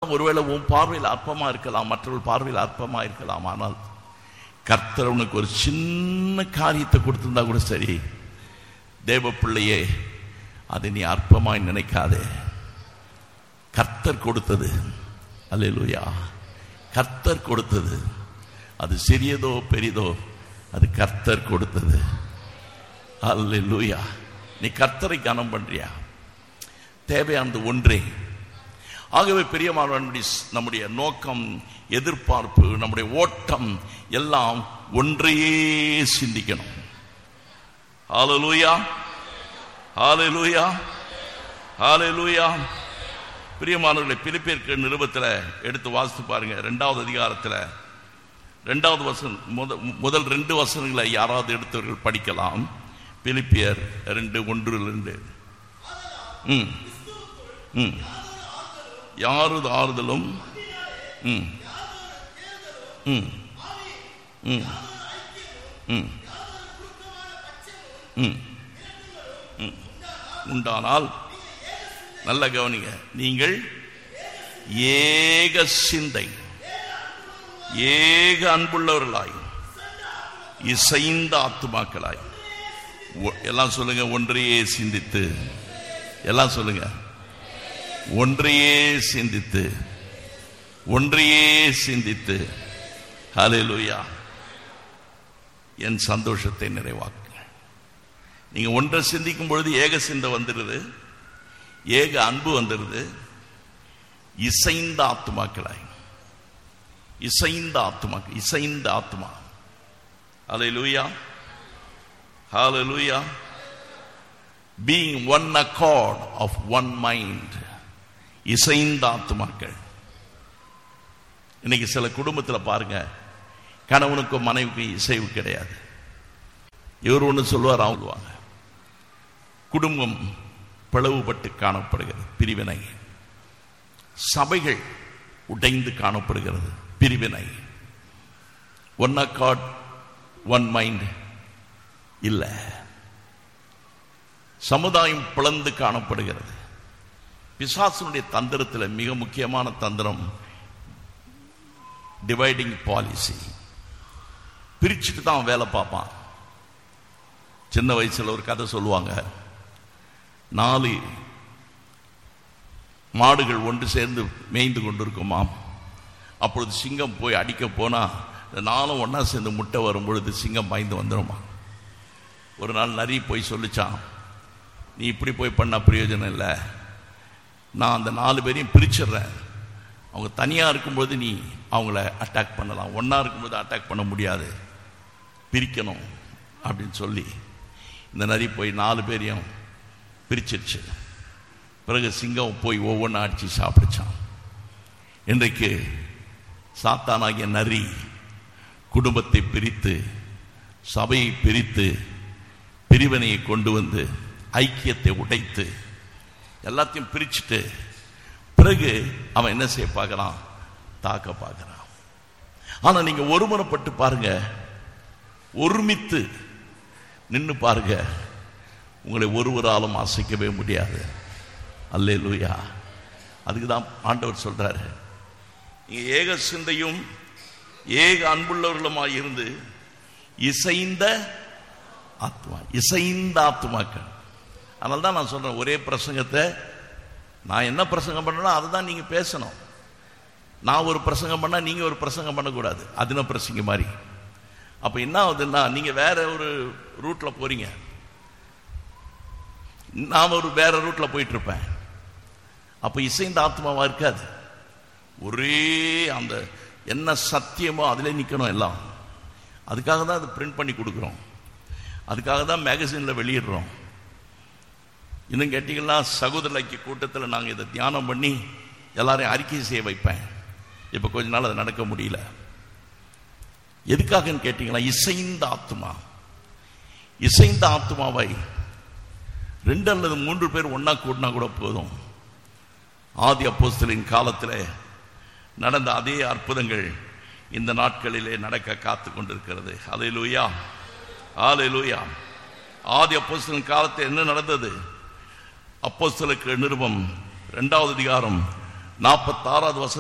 அதெல்லாம் ஒருவேளை உன் பார்வையில் அற்பமா இருக்கலாம் மற்றவர்கள் பார்வையில் அற்பமா இருக்கலாம் ஆனால் கர்த்தர் உனக்கு ஒரு சின்ன காரியத்தை கொடுத்திருந்தா கூட சரி தேவ பிள்ளையே அதை நீ அற்பமாய் நினைக்காதே கர்த்தர் கொடுத்தது அல்லேலூயா கர்த்தர் கொடுத்தது அது சிறியதோ பெரிதோ அது கர்த்தர் கொடுத்தது அல்லேலூயா நீ கர்த்தரை கனம் பண்றியா தேவையானது ஒன்றே ஆகவே பெரியமானவனுடைய நம்முடைய நோக்கம் எதிர்பார்ப்பு நம்முடைய ஓட்டம் எல்லாம் ஒன்றையே சிந்திக்கணும் ஹalleluya ஹalleluya ஹalleluya பிரியமானவர்களை பிலிப்பியருக்கு நிருபத்தில் எடுத்து வாசித்து பாருங்க ரெண்டாவது அதிகாரத்தில் ரெண்டாவது வசனம் முத முதல் ரெண்டு வசனங்களை யாராவது எடுத்தவர்கள் படிக்கலாம் பிலிப்பியர் ரெண்டு ஒன்று ரெண்டு ம் ம் யாரது ஆறுதலும் ம் ம் ம் ம் ம் ம் உண்டானால் நல்ல கவனிங்க நீங்கள் ஏக சிந்தை ஏக அன்புள்ளவர்களாய் இசைந்த ஆத்துமாக்களாய் ஒ- எல்லாம் சொல்லுங்க ஒன்றையே சிந்தித்து எல்லாம் சொல்லுங்க ஒன்றையே சிந்தித்து ஒன்றையே சிந்தித்து ஹalleluya என் சந்தோஷத்தை நிறைவாக்குங்க நீங்க ஒன்றை சிந்திக்கும் பொழுது ஏக சிந்தை வந்துடுது ஏக அன்பு வந்துடுது இசைந்த ஆத்துமாக்களாய் இசைந்த ஆத்துமா இசைந்த ஆத்துமா ஹalleluya ஹalleluya being one accord of one mind இசைந்த ஆத்துமாக்கள் இன்னைக்கு சில குடும்பத்தில் பாருங்க கணவனுக்கும் மனைவிக்கும் இசைவு கிடையாது இவர் ஒன்று சொல்லுவார் அவங்க சொல்லுவாங்க குடும்பம் பிளவுபட்டு காணப்படுகிறது பிரிவினை சபைகள் உடைந்து காணப்படுகிறது பிரிவினை ஒன் அக்காட் ஒன் மைண்ட் இல்லை சமுதாயம் பிளந்து காணப்படுகிறது பிசாசனுடைய தந்திரத்தில் மிக முக்கியமான தந்திரம் டிவைடிங் பாலிசி பிரிச்சுட்டு தான் அவன் வேலை பார்ப்பான் சின்ன வயசுல ஒரு கதை சொல்லுவாங்க நாலு மாடுகள் ஒன்று சேர்ந்து மேய்ந்து கொண்டிருக்குமாம் அப்பொழுது சிங்கம் போய் அடிக்க போனா இந்த நாளும் ஒண்ணா சேர்ந்து முட்டை வரும் பொழுது சிங்கம் பாய்ந்து வந்துருமா ஒரு நாள் நரி போய் சொல்லிச்சான் நீ இப்படி போய் பண்ண பிரயோஜனம் இல்லை நான் அந்த நாலு பேரையும் பிரிச்சிடுறேன் அவங்க தனியாக இருக்கும்போது நீ அவங்கள அட்டாக் பண்ணலாம் ஒன்றா இருக்கும்போது அட்டாக் பண்ண முடியாது பிரிக்கணும் அப்படின்னு சொல்லி இந்த நரி போய் நாலு பேரையும் பிரிச்சிருச்சு பிறகு சிங்கம் போய் ஒவ்வொன்றா அடித்து சாப்பிடுச்சான் இன்றைக்கு சாத்தானாகிய நரி குடும்பத்தை பிரித்து சபையை பிரித்து பிரிவினையை கொண்டு வந்து ஐக்கியத்தை உடைத்து எல்லாத்தையும் பிரிச்சுட்டு பிறகு அவன் என்ன செய்ய பார்க்கறான் தாக்க பார்க்கறான் ஆனா நீங்க ஒருமுறைப்பட்டு பாருங்க ஒருமித்து நின்னு பாருங்க உங்களை ஒருவராலும் அசைக்கவே முடியாது அல்லே லூயா அதுக்கு தான் ஆண்டவர் சொல்றாரு நீங்க ஏக சிந்தையும் ஏக அன்புள்ளவர்களுமாய் இருந்து இசைந்த ஆத்மா இசைந்த ஆத்மாக்கள் அதனால தான் நான் சொல்றேன் ஒரே பிரசங்கத்தை நான் என்ன பிரசங்கம் பண்ணணும் அதை தான் நீங்க பேசணும் நான் ஒரு பிரசங்கம் பண்ணா நீங்க ஒரு பிரசங்கம் பண்ணக்கூடாது அதுன பிரசங்க மாதிரி அப்ப என்ன ஆகுதுன்னா நீங்க வேற ஒரு ரூட்ல போறீங்க நான் ஒரு வேற ரூட்ல போயிட்டு இருப்பேன் அப்ப இசைந்த ஆத்மாவா இருக்காது ஒரே அந்த என்ன சத்தியமோ அதிலே நிக்கணும் எல்லாம் அதுக்காக தான் அதை பிரிண்ட் பண்ணி கொடுக்குறோம் அதுக்காக தான் மேகசினில் வெளியிடுறோம் இன்னும் கேட்டிங்கன்னா சகோதர ஐக்கிய கூட்டத்தில் நாங்கள் இதை தியானம் பண்ணி எல்லாரையும் அறிக்கை செய்ய வைப்பேன் இப்போ கொஞ்ச நாள் அது நடக்க முடியல எதுக்காகன்னு கேட்டிங்கன்னா இசைந்த ஆத்மா இசைந்த ஆத்மாவை ரெண்டு அல்லது மூன்று பேர் ஒண்ணா கூட்டினா கூட போதும் ஆதி அப்போஸ்தலின் காலத்தில் நடந்த அதே அற்புதங்கள் இந்த நாட்களிலே நடக்க காத்து கொண்டிருக்கிறது அலையிலூயா ஆலையிலூயா ஆதி அப்போஸ்தலின் காலத்தில் என்ன நடந்தது அப்போஸ்தலுக்கு நிருபம் இரண்டாவது அதிகாரம் நாற்பத்தாறாவது வசனம்